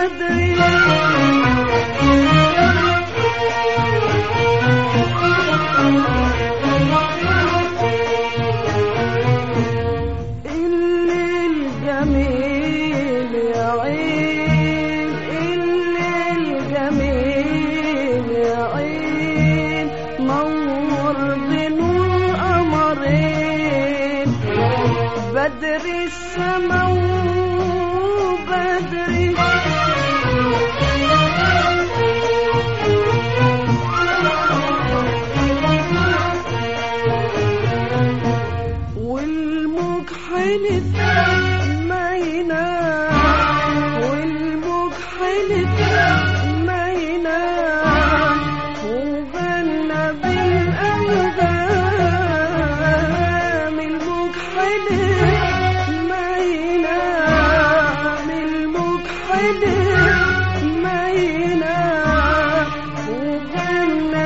الليل جميل يا عين الليل جميل يا عين نور بنور قمرين بدر السما وبدري والموج حلف ما ينام والموج حلف ما ينام وغنى بالأنغام الموج حلف ما ينام الموج حلف ما ينام وغنى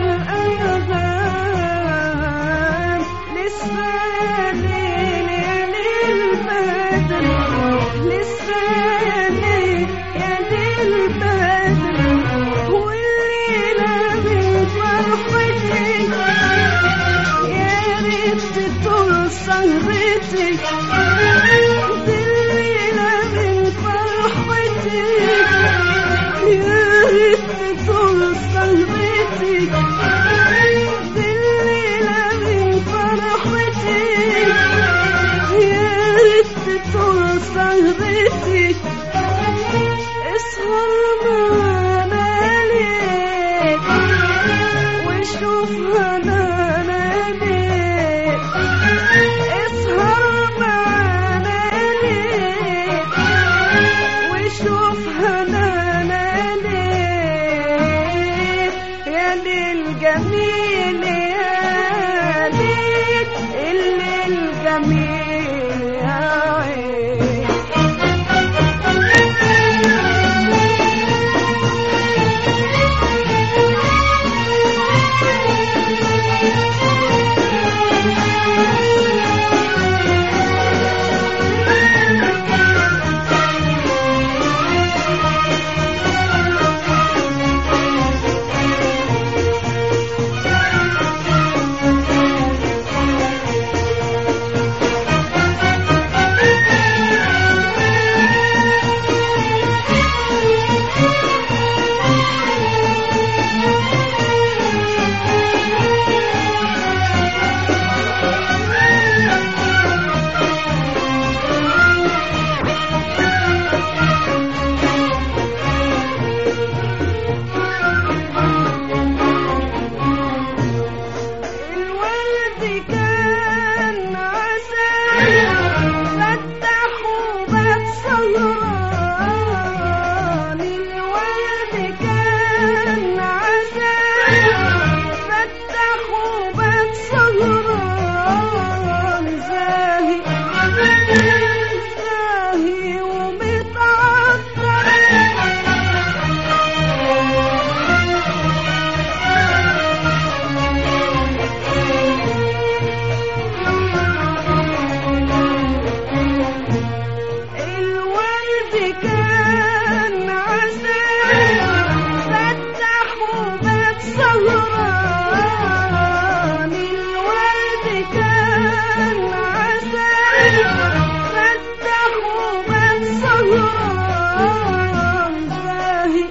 بالأنغام لسه ليل يا ليل بدر لسه ليل يا ليل بدر والليلة بفرحتي يا ريت تطول سهرتي الليلة بفرحتي يا ريت تطول سهرتي الليلة بفرحتي يا ريت تطول سهرتي اسهر معانا ليل وشوف هنانا ليل اسهر معانا ليل وشوف هنانا ليل يا ليل جميل يا ليل الليل جميل يا عين الورد كان عسل فتح وبات سهران الورد كان عسل فتح وبات سهران زاهي زاهي الورد كان عسل فتح وبات سهران الورد كان عسل فتح وبات سهران زاهي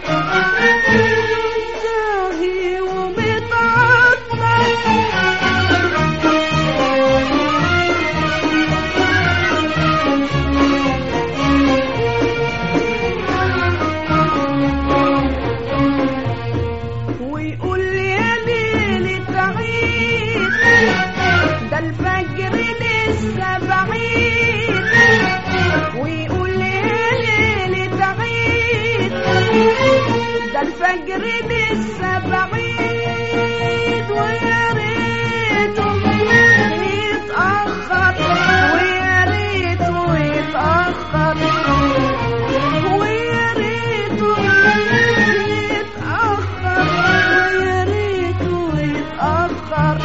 زاهي ويقول يا ليل تعيد ده الفجر لسه بعيد ويقول يا ليل تعيد ده الفجر لسه بعيد ويا ريته يتأخر ويا ريته يتأخر ويا ريته يتأخر ويا ريته يتأخر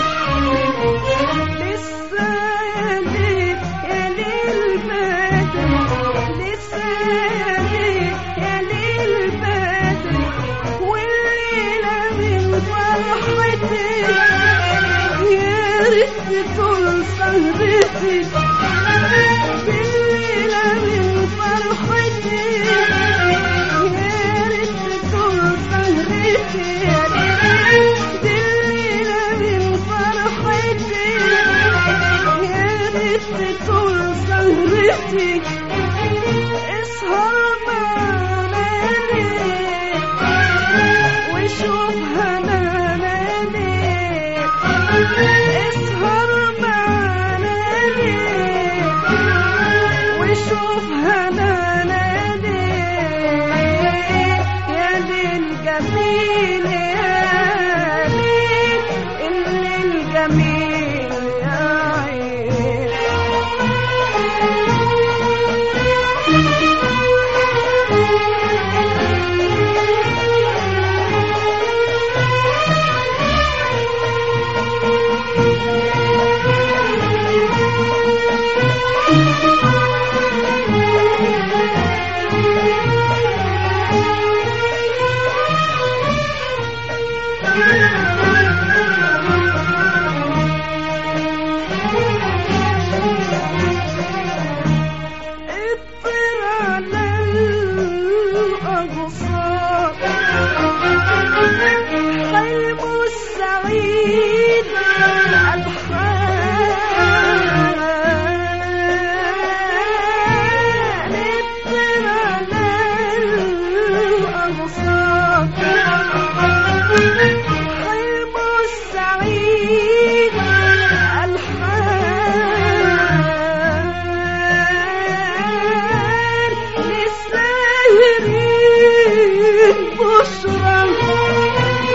لسه يا ليل يا ليل بدر لسه يا ليل يا ليل طول سهرتي بالليلة من فرحتي يا ريت طول سهرتي بالليلة من فرحتي يا ريت طول سهرتي اسهر معانا ليه وشوف هنانا ليه اسهر معانا ليه وشوف هنانا ليه يا ليل جميل يا ليل الليل جميل يا عين اطر على الأغصان حلم السعيد الحان اطر على الأغصان حلم السعيد الحان للساهرين بشرى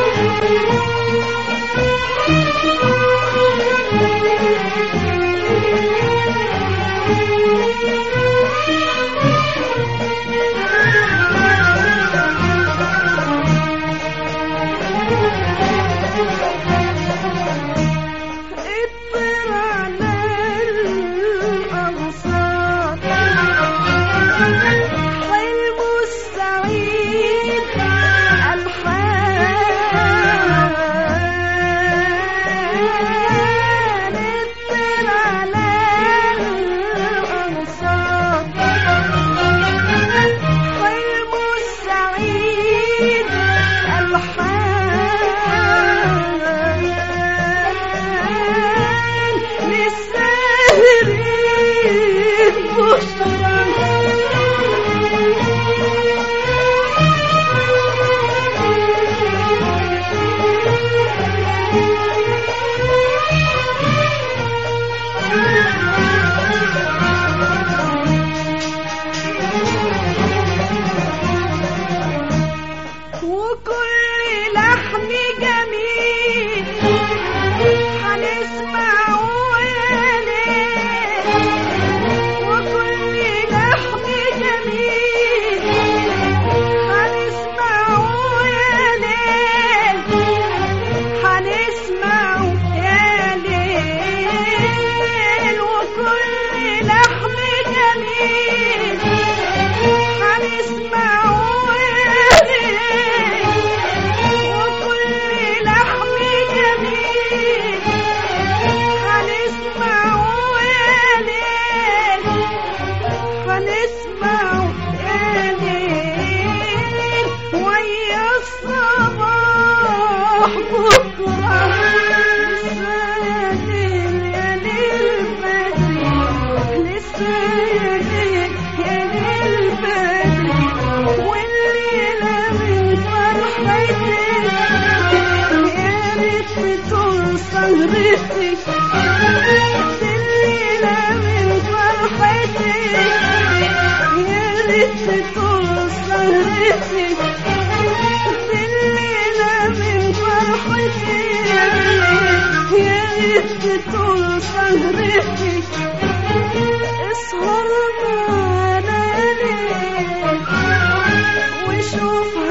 اطر على الأغصان حلم السعيد الحان اطر على الأغصان حلم السعيد الحان للساهرين بشرى وكل لحن جميل هنسمعه يا ليل وكل لحن جميل هنسمعه يا ليل هنسمعه يا ليل وكل لحن جميل هنسمعه يا ليل وكل لحن جميل هنسمعه يا ليل هنسمعه يا ليل ويا الصباح بكرة لسه يا ليل يا ليل بدري لسه يا ليل يا ليل بدري والليلة من فرحتي يا ريت توصل ريتي الليلة من فرحتي يا ريت توصل ريتي الليلة من فرحتي يا ريت توصل ريتي اسهر معانا ليه وشوف